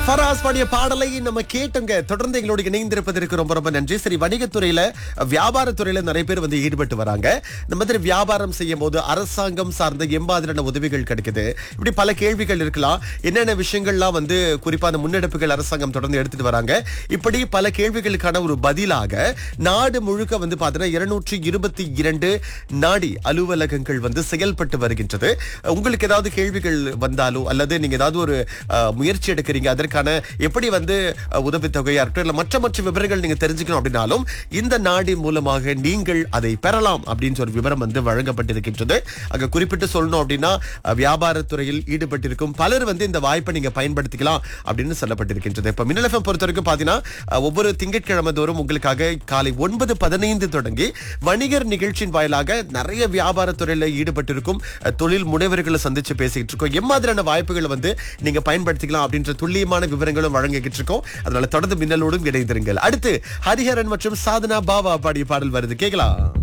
ஃபராஸ் பாடிய பாடலை நம்ம கேட்டோங்க தொடர்ந்து எங்களோட இணைந்திருப்பதற்கு ரொம்ப ரொம்ப நன்றி சரி வணிகத்துறையில வியாபாரத்துறையில நிறைய பேர் வந்து ஈடுபட்டு வராங்க இந்த மாதிரி வியாபாரம் செய்யும் போது அரசாங்கம் சார்ந்த எம்பாதிரான உதவிகள் கிடைக்குது இப்படி பல கேள்விகள் இருக்கலாம் என்னென்ன விஷயங்கள்லாம் வந்து குறிப்பா அந்த முன்னெடுப்புகள் அரசாங்கம் தொடர்ந்து எடுத்துட்டு வராங்க இப்படி பல கேள்விகளுக்கான ஒரு பதிலாக நாடு முழுக்க வந்து பாத்தீங்கன்னா இருநூற்றி இருபத்தி இரண்டு நாடி அலுவலகங்கள் வந்து செயல்பட்டு வருகின்றது உங்களுக்கு ஏதாவது கேள்விகள் வந்தாலோ அல்லது நீங்க ஏதாவது ஒரு அஹ், முயற்சி எடுக்கிறீங்க அதற்கான எப்படி வந்து அஹ், உதவித்தொகையா இருக்கட்டும் இல்ல மற்ற மற்ற விவரங்கள் நீங்க தெரிஞ்சுக்கணும் அப்படின்னாலும் இந்த நாடி மூலமாக நீங்கள் அதை பெறலாம் அப்படின்னு ஒரு விவரம் வந்து வழங்கப்பட்டிருக்கின்றது அங்க குறிப்பிட்டு சொல்லணும் அப்படின்னா அஹ், வியாபாரத்துறையில் ஈடுபட்டிருக்கும் பலர் வந்து இந்த வாய்ப்பை நீங்க பயன்படுத்திக்கலாம் அப்படின்னு சொல்லப்பட்டிருக்கின்றது இப்ப மின்னலஃபம் பொறுத்த வரைக்கும் பாத்தீங்கன்னா அஹ், ஒவ்வொரு திங்கட்கிழமை தோறும் உங்களுக்காக காலை ஒன்பது பதினைந்து தொடங்கி வணிகர் நிகழ்ச்சியின் வாயிலாக நிறைய வியாபாரத்துறையில ஈடுபட்டிருக்கும் அஹ், தொழில் முனைவர்களை சந்திச்சு பேசிக்கிட்டு இருக்கோம் எம்மாதிரியான வாய்ப்புகளை வந்து நீங்க பயன்படுத்திக்கலாம் அப்படின்ற துல்லியமான விவரங்களும் வழங்கிக்கிட்டு இருக்கோம் அதனால தொடர்ந்து மின்னலோடும் இணைந்திருங்கள் அடுத்து ஹரிஹரன் மற்றும் சாதனா பாவா பாடிய பாடல் வருது கேட்கலாம்